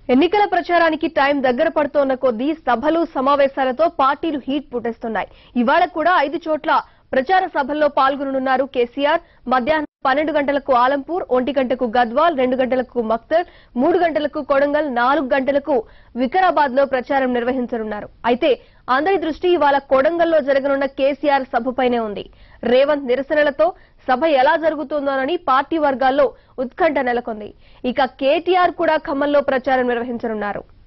ఎన్నికల ప్రచారానికి టైం దగ్గర పడుతోన్న కొద్దీ సభలు సమావేశాలతో పార్టీలు హీట్ పుట్టేస్తున్నాయి ఇవాళ కూడా ఐదు చోట్ల ప్రచార సభల్లో పాల్గొననున్నారు కేసీఆర్ మధ్యాహ్నం పన్నెండు గంటలకు ఆలంపూర్ ఒంటి గంటకు గద్వాల్ రెండు గంటలకు మక్తర్ మూడు గంటలకు కొడంగల్ నాలుగు గంటలకు వికారాబాద్ లో ప్రచారం నిర్వహించనున్నారు అయితే అందరి దృష్టి ఇవాళ కొడంగల్లో జరగనున్న కేసీఆర్ సభపైనే ఉంది రేవంత్ నిరసనలతో సభ ఎలా జరుగుతుందోనని పార్టీ వర్గాల్లో ఉత్కంఠ నెలకొంది ఇక కేటీఆర్ కూడా ఖమ్మంలో ప్రచారం నిర్వహించనున్నారు